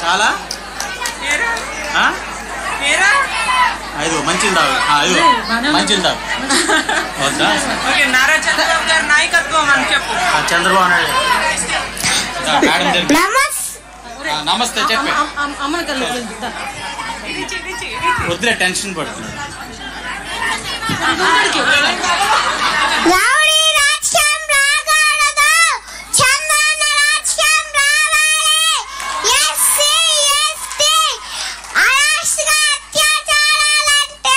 చాలా ఆ? ఐదు మంచిది తాగు ఆ, ఐదు మంచిది తాగు వద్దా ఓకే నారా చంద్రబాబు గారి నాయకత్వం అని చెప్పు ఆ, చంద్రబాబు నాయుడు దా, మేడం దగ్గరికి. నమస్ ఆ, నమస్తే చెప్పే అమ్మని కళ్ళు వద్దులే టెన్షన్ పడుతున్నాడు రౌడీ రాజ్యం రాకూడదు చందన రాజ్యం రావాలి ఎస్సీ ఎస్టీ అరాష్ట్ర అత్యాచారాలంటే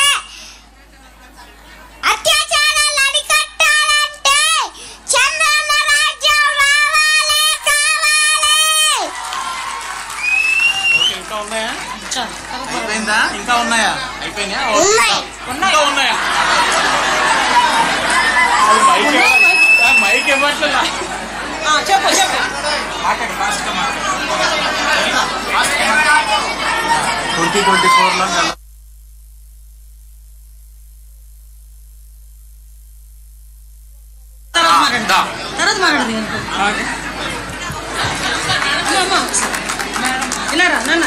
అత్యాచారాలు అరికట్టాలంటే చందన రాజ్యం రావాలి కావాలి ఓకే ఇంకా ఉన్నాయా అయిపోయిందా ఇంకా ఉన్నాయా అయిపోయినాయా ఉన్నాయి. ఇంకా ఉన్నాయా అది మైక్ ఇవ్వ- ఆ, మైక్ ఇవ్వట్లేదా చెప్పు చెప్పు మాట్లాడు ఫాస్ట్గా మాట్లాడు ట్వంటీ ట్వంటీ ఫోర్లో తర్వాత మాట్లాడు దా తర్వాత మాట్లాడదు ఇలారా నాన్న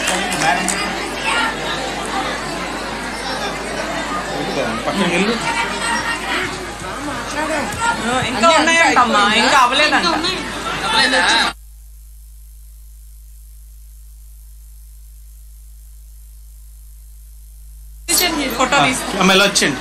పక్కన వెళ్ళు ఇంకా ఉన్నాయంటమ్మా ఇంకా అవ్వలేదంట ఫోటో తీసి ఆమె వచ్చింది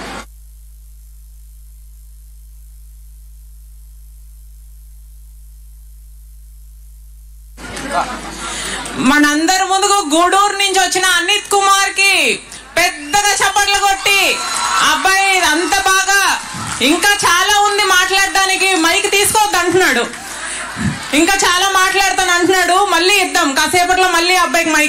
మనందరి ముందుకు గూడూరు నుంచి వచ్చిన అనిత్ కుమార్ కి పెద్దగా చప్పట్లు కొట్టి అబ్బాయి అంత బాగా ఇంకా చాలా ఉంది మాట్లాడడానికి మైక్ తీసుకోవద్దు అంటున్నాడు ఇంకా చాలా మాట్లాడతాను అంటున్నాడు మళ్ళీ ఇద్దాం కాసేపట్లో మళ్ళీ అబ్బాయికి మైక్